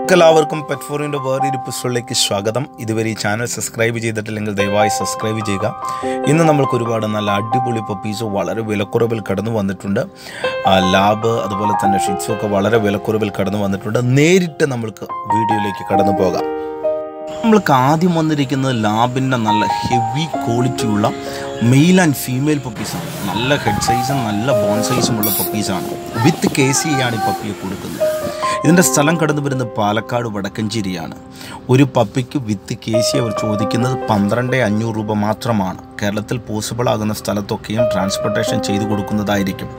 എല്ലാവർക്കും പെറ്റ് ഫോറിൻ്റെ വേറൊരു എപ്പിസോഡിലേക്ക് സ്വാഗതം ഇതുവരെ ഈ ചാനൽ സബ്സ്ക്രൈബ് ചെയ്തിട്ടില്ലെങ്കിൽ ദയവായി സബ്സ്ക്രൈബ് ചെയ്യുക ഇന്ന് നമ്മൾക്ക് ഒരുപാട് നല്ല അടിപൊളി പപ്പീസ് വളരെ വിലക്കുറവിൽ കടന്നു വന്നിട്ടുണ്ട് ആ, ലാബ് അതുപോലെ തന്നെ ഷിറ്റ്സും ഒക്കെ വളരെ വിലക്കുറവിൽ കടന്നു വന്നിട്ടുണ്ട് നേരിട്ട് നമ്മൾക്ക് വീഡിയോയിലേക്ക് കടന്നു പോകാം നമ്മൾക്ക് ആദ്യം വന്നിരിക്കുന്നത് ലാബിൻ്റെ നല്ല ഹെവി ക്വാളിറ്റിയുള്ള മെയിൽ ആൻഡ് ഫീമെയിൽ പപ്പീസാണ് നല്ല ഹെഡ് സൈസും നല്ല ബോൺ സൈസുമുള്ള പപ്പീസാണ് വിത്ത് കെ സി ആണ് ഈ പപ്പിയെ കൊടുക്കുന്നത് ഇതിൻ്റെ സ്ഥലം കടന്നു വരുന്നത് പാലക്കാട് വടക്കഞ്ചേരിയാണ് ഒരു പപ്പിക്ക് വിത്ത് കെ സി അവർ ചോദിക്കുന്നത് പന്ത്രണ്ട് അഞ്ഞൂറ് രൂപ മാത്രമാണ് കേരളത്തിൽ പോസിബിൾ ആകുന്ന സ്ഥലത്തൊക്കെയും ട്രാൻസ്പോർട്ടേഷൻ ചെയ്തു കൊടുക്കുന്നതായിരിക്കും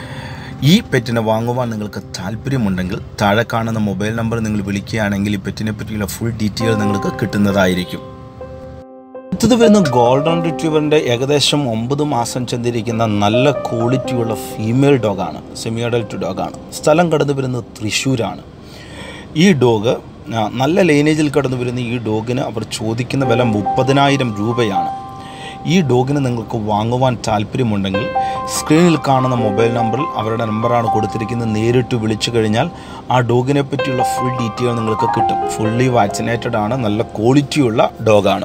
ഈ പെറ്റിനെ വാങ്ങുവാൻ നിങ്ങൾക്ക് താല്പര്യമുണ്ടെങ്കിൽ താഴെ കാണുന്ന മൊബൈൽ നമ്പർ നിങ്ങൾ വിളിക്കുകയാണെങ്കിൽ ഈ പെറ്റിനെ പറ്റിയുള്ള ഫുൾ ഡീറ്റെയിൽ നിങ്ങൾക്ക് കിട്ടുന്നതായിരിക്കും അടുത്തത് വരുന്ന ഗോൾഡൻ റിട്രീവറിൻ്റെ ഏകദേശം ഒമ്പത് മാസം ചെന്നിരിക്കുന്ന നല്ല ക്വാളിറ്റിയുള്ള ഫീമെയിൽ ഡോഗാണ് സെമി അഡൽട്ട് ഡോഗാണ് സ്ഥലം കടന്നു വരുന്നത് തൃശ്ശൂരാണ് ഈ ഡോഗ് ആ, നല്ല ലൈനേജിൽ കടന്നു വരുന്ന ഈ ഡോഗിന് അവർ ചോദിക്കുന്ന വില മുപ്പതിനായിരം രൂപയാണ് ഈ ഡോഗിന് നിങ്ങൾക്ക് വാങ്ങുവാൻ താല്പര്യമുണ്ടെങ്കിൽ സ്ക്രീനിൽ കാണുന്ന മൊബൈൽ നമ്പറിൽ അവരുടെ നമ്പറാണ് കൊടുത്തിരിക്കുന്നത് നേരിട്ട് വിളിച്ചു കഴിഞ്ഞാൽ ആ ഡോഗിനെ പറ്റിയുള്ള ഫുൾ ഡീറ്റെയിൽ നിങ്ങൾക്ക് കിട്ടും ഫുള്ളി വാക്സിനേറ്റഡ് ആണ് നല്ല ക്വാളിറ്റിയുള്ള ഡോഗാണ്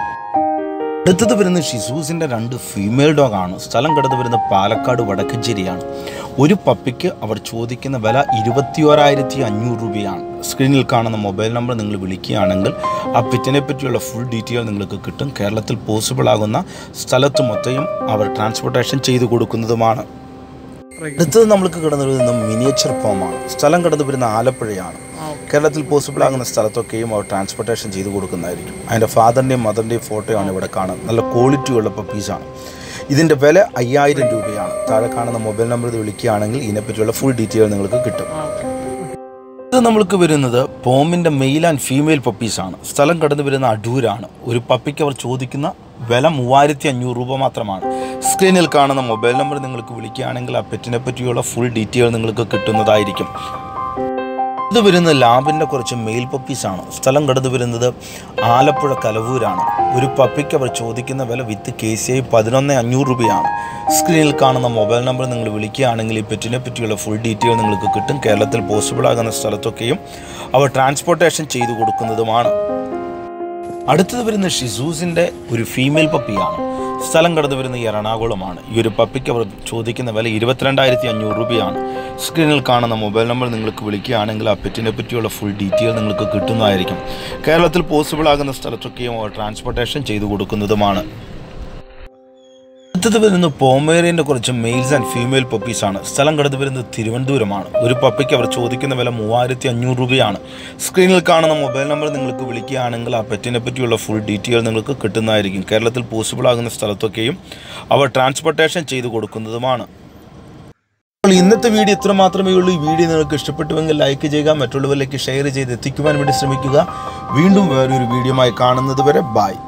അടുത്തത് വരുന്ന ഷിസൂസിൻ്റെ രണ്ട് ഫീമെയിൽ ഡോഗാണ് സ്ഥലം കടന്നു വരുന്ന പാലക്കാട് വടക്കഞ്ചേരിയാണ് ഒരു പപ്പിക്ക് അവർ ചോദിക്കുന്ന വില ഇരുപത്തിയോരായിരത്തി അഞ്ഞൂറ് രൂപയാണ് സ്ക്രീനിൽ കാണുന്ന മൊബൈൽ നമ്പർ നിങ്ങൾ വിളിക്കുകയാണെങ്കിൽ ആ പെറ്റിനെ പറ്റിയുള്ള ഫുൾ ഡീറ്റെയിൽ നിങ്ങൾക്ക് കിട്ടും കേരളത്തിൽ പോസിബിൾ ആകുന്ന സ്ഥലത്ത് മൊത്തയും അവർ ട്രാൻസ്പോർട്ടേഷൻ ചെയ്തു കൊടുക്കുന്നതുമാണ് അടുത്തത് നമ്മൾക്ക് കടന്നു വരുന്ന മിനിയേച്ചർ ഫോമാണ് സ്ഥലം കടന്നു വരുന്ന ആലപ്പുഴയാണ് കേരളത്തിൽ പോസിബിൾ ആകുന്ന സ്ഥലത്തൊക്കെയും അവർ ട്രാൻസ്പോർട്ടേഷൻ ചെയ്തു കൊടുക്കുന്നതായിരിക്കും അതിൻ്റെ ഫാദറിൻ്റെയും മദറിൻ്റെയും ഫോട്ടോയാണ് ഇവിടെ കാണുന്നത് നല്ല ക്വാളിറ്റി ഉള്ള പപ്പീസാണ് ഇതിൻ്റെ വില അയ്യായിരം രൂപയാണ് താഴെ കാണുന്ന മൊബൈൽ നമ്പർ ഇത് വിളിക്കുകയാണെങ്കിൽ ഇതിനെപ്പറ്റിയുള്ള ഫുൾ ഡീറ്റെയിൽ നിങ്ങൾക്ക് കിട്ടും ഇത് നമ്മൾക്ക് വരുന്നത് പോമിൻ്റെ മെയിൽ ആൻഡ് ഫീമെയിൽ പപ്പീസാണ് സ്ഥലം കടന്നു വരുന്ന അടൂരാണ് ഒരു പപ്പിക്ക് അവർ ചോദിക്കുന്ന വില മൂവായിരത്തി അഞ്ഞൂറ് രൂപ മാത്രമാണ് സ്ക്രീനിൽ കാണുന്ന മൊബൈൽ നമ്പർ നിങ്ങൾക്ക് വിളിക്കുകയാണെങ്കിൽ ആ പെറ്റിനെ പറ്റിയുള്ള ഫുൾ ഡീറ്റെയിൽ നിങ്ങൾക്ക് കിട്ടുന്നതായിരിക്കും ഇത് വരുന്നത് ലാബിൻ്റെ കുറച്ച് മെയിൽ പപ്പീസാണ് സ്ഥലം കടന്നു വരുന്നത് ആലപ്പുഴ കലവൂരാണ് ഒരു പപ്പിക്ക് അവർ ചോദിക്കുന്ന വില വിത്ത് കെ സി ഐ പതിനൊന്ന് അഞ്ഞൂറ് രൂപയാണ് സ്ക്രീനിൽ കാണുന്ന മൊബൈൽ നമ്പർ നിങ്ങൾ വിളിക്കുകയാണെങ്കിൽ ഈ പെറ്റിനെ പറ്റിയുള്ള ഫുൾ ഡീറ്റെയിൽ നിങ്ങൾക്ക് കിട്ടും കേരളത്തിൽ പോസിബിൾ ആകുന്ന സ്ഥലത്തൊക്കെയും അവർ ട്രാൻസ്പോർട്ടേഷൻ ചെയ്തു കൊടുക്കുന്നതുമാണ് അടുത്തത് വരുന്ന ഷിസൂസിൻ്റെ ഒരു ഫീമെയിൽ പപ്പിയാണ് സ്ഥലം കടന്നു വരുന്ന എറണാകുളമാണ് ഈ ഒരു പപ്പിക്ക് അവർ ചോദിക്കുന്ന വില ഇരുപത്തിരണ്ടായിരത്തി അഞ്ഞൂറ് രൂപയാണ് സ്ക്രീനിൽ കാണുന്ന മൊബൈൽ നമ്പർ നിങ്ങൾക്ക് വിളിക്കുകയാണെങ്കിൽ ആ പെറ്റിനെ പറ്റിയുള്ള ഫുൾ ഡീറ്റെയിൽ നിങ്ങൾക്ക് കിട്ടുന്നതായിരിക്കും കേരളത്തിൽ പോസിബിൾ ആകുന്ന സ്ഥലത്തൊക്കെയും അവർ ട്രാൻസ്പോർട്ടേഷൻ ചെയ്തു കൊടുക്കുന്നതുമാണ് അടുത്തത് വരുന്നത് പോമേറിയൻ്റെ കുറച്ച് മെയിൽസ് ആൻഡ് ഫീമെയിൽ പപ്പീസാണ് സ്ഥലം കടന്നു വരുന്നത് തിരുവനന്തപുരമാണ് ഒരു പപ്പിക്ക് അവർ ചോദിക്കുന്ന വില മൂവായിരത്തി അഞ്ഞൂറ് രൂപയാണ് സ്ക്രീനിൽ കാണുന്ന മൊബൈൽ നമ്പർ നിങ്ങൾക്ക് വിളിക്കുകയാണെങ്കിൽ ആ പെറ്റിനെ പറ്റിയുള്ള ഫുൾ ഡീറ്റെയിൽ നിങ്ങൾക്ക് കിട്ടുന്നതായിരിക്കും കേരളത്തിൽ പോസിബിൾ ആകുന്ന സ്ഥലത്തൊക്കെയും അവർ ട്രാൻസ്പോർട്ടേഷൻ ചെയ്തു കൊടുക്കുന്നതുമാണ് അപ്പോൾ ഇന്നത്തെ വീഡിയോ ഇത്ര മാത്രമേ ഉള്ളൂ ഈ വീഡിയോ നിങ്ങൾക്ക് ഇഷ്ടപ്പെട്ടുവെങ്കിൽ ലൈക്ക് ചെയ്യുക മറ്റുള്ളവരിലേക്ക് ഷെയർ ചെയ്ത് എത്തിക്കുവാൻ വേണ്ടി ശ്രമിക്കുക വീണ്ടും വേറൊരു വീഡിയോയുമായി കാണുന്നത് വരെ ബൈ